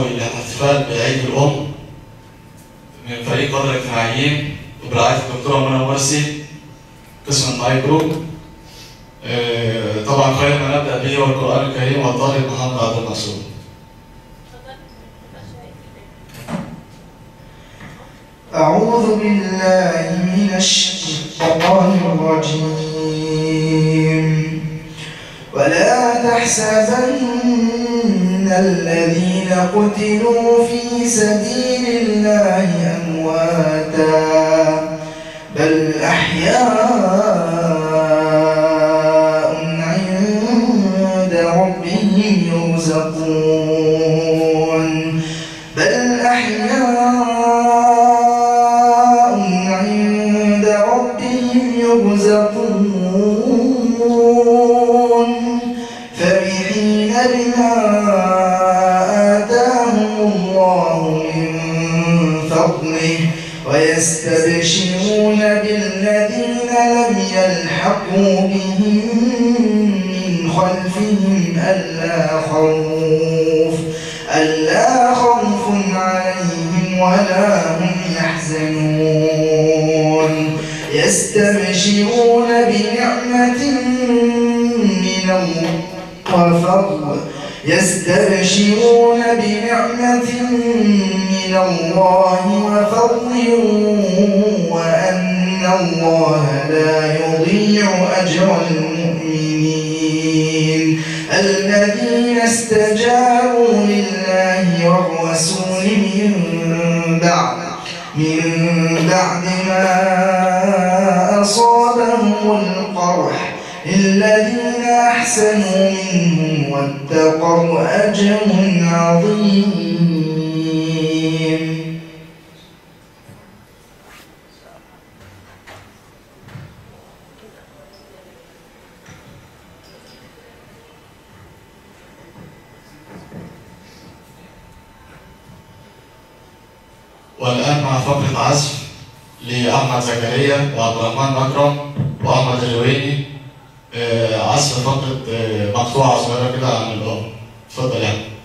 السنوي للاحتفال بعيد الأم من فريق قدر الاجتماعيين وبرعاية الدكتورة منى مرسي قسم المايكرو آه، طبعا خير ما نبدأ به هو القرآن الكريم والطالب محمد عبد المنصور أعوذ بالله من الشيطان الرجيم ولا تحسبن الذين قتلوا في سبيل الله أمواتا بل أحياء عند ربهم يرزقون بل أحياء عند ربهم يرزقون فرحين بما آتاهم الله من فضله ويستبشرون بالذين لم يلحقوا بهم من خلفهم ألا خوف ألا خوف عليهم ولا هم يحزنون يستبشرون بنعمة من الله وفضل يستبشرون بنعمة من الله وفضل وأن الله لا يضيع أجر المؤمنين الذين استجابوا لله والرسول من بعد من بعد ما أصابهم القرح للذين أحسنوا منهم واتقوا أجر عظيم والآن مع فقرة عزف لأحمد زكريا وعبد الرحمن مكرم وأحمد الجويني آه، عزف فقرة آه، مقطوعة صغيرة كده عن الأم اتفضل يا أحمد.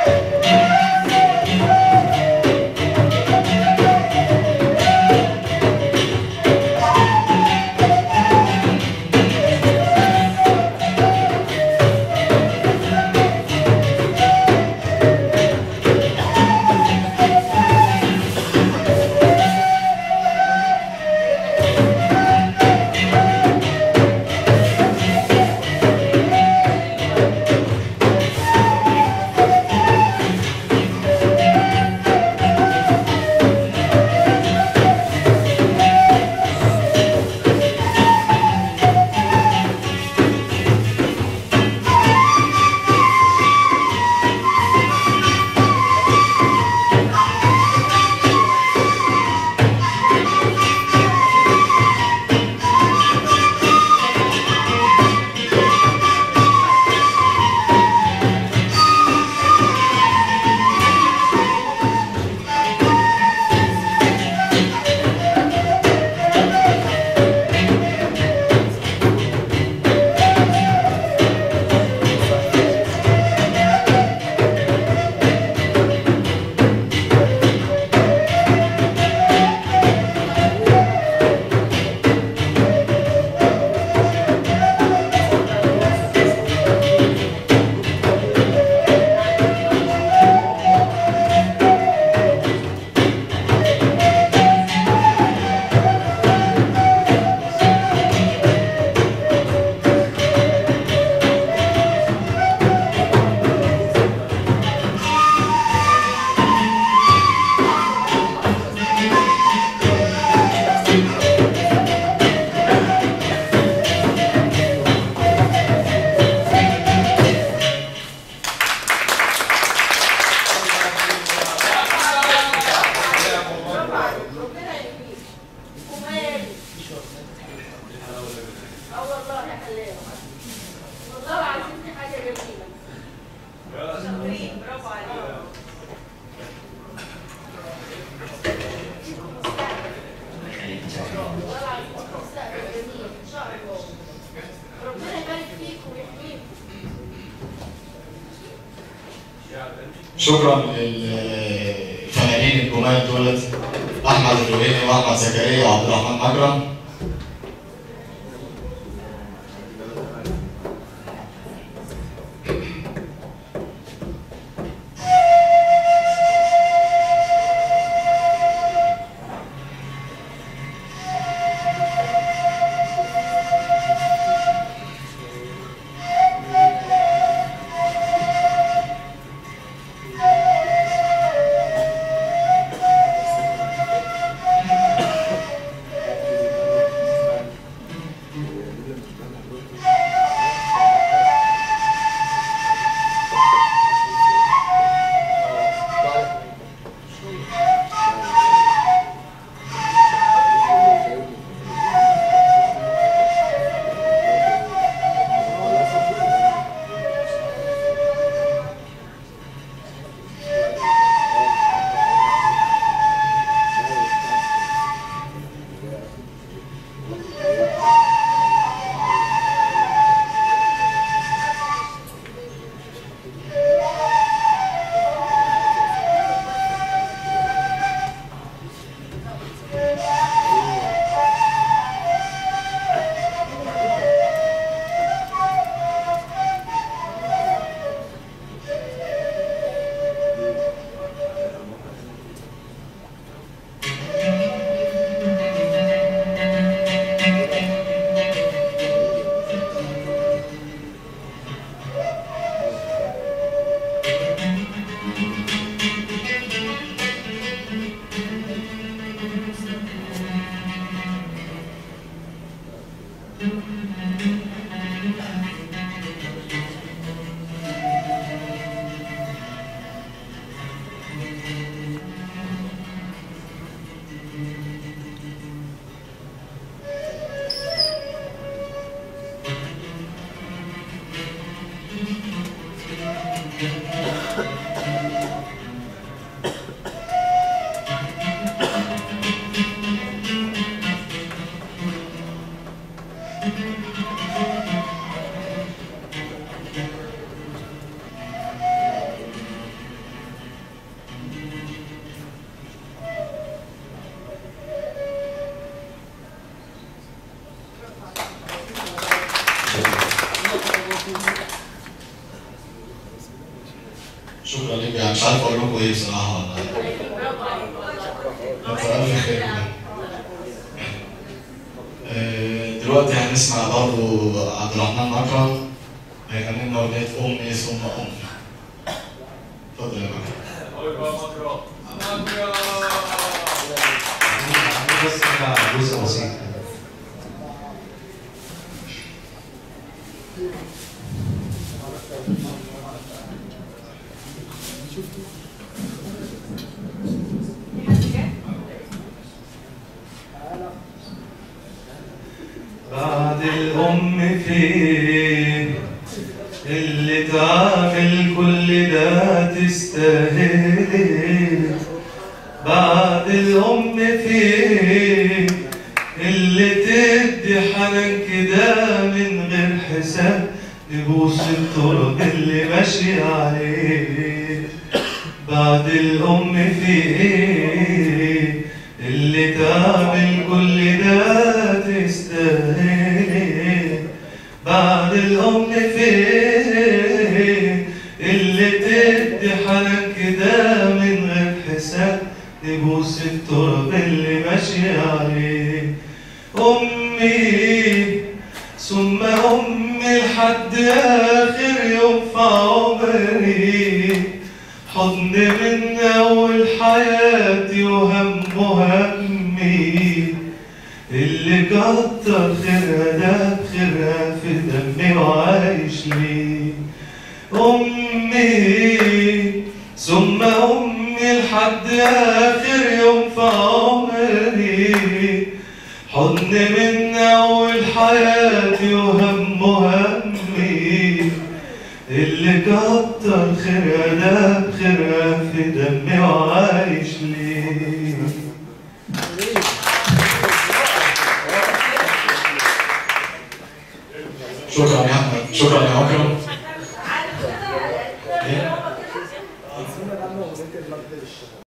شكرا للفنانين الجمال دولت احمد الرويني واحمد زكريا وعبد الرحمن اكرم عارف اقول لكم ايه بصراحه والله كتر الف خير آه، دلوقتي هنسمع برضو عبد الرحمن مكرم هيغني لنا اغنيه امي ثم امي اتفضل يا مكرم بس مع جزء بسيط بعد الأم فين اللي تعمل كل ده تستاهل بعد الأم فين اللي تدي حنان كده من غير حساب نبوس التراب اللي ماشي عليه بعد الأم في إيه اللي تعمل كل ده تستاهل بعد الأم في إيه اللي تدي حنان كده من غير حساب نبوس التراب اللي ماشي عليه أمي ثم أمي لحد آخر يوم في عمري حضن من أول حياتي وهم همي اللي كتر خيرها ده خيرها في دمي وعايش ليه أمي ثم أمي لحد آخر يوم في عمري حضن من أول حياتي وهم همي اللي كتر خيرها ده خيرها في دمي وعايش ليه شكرا يا احمد شكرا يا مكرم عارف كده إيه؟ هو كده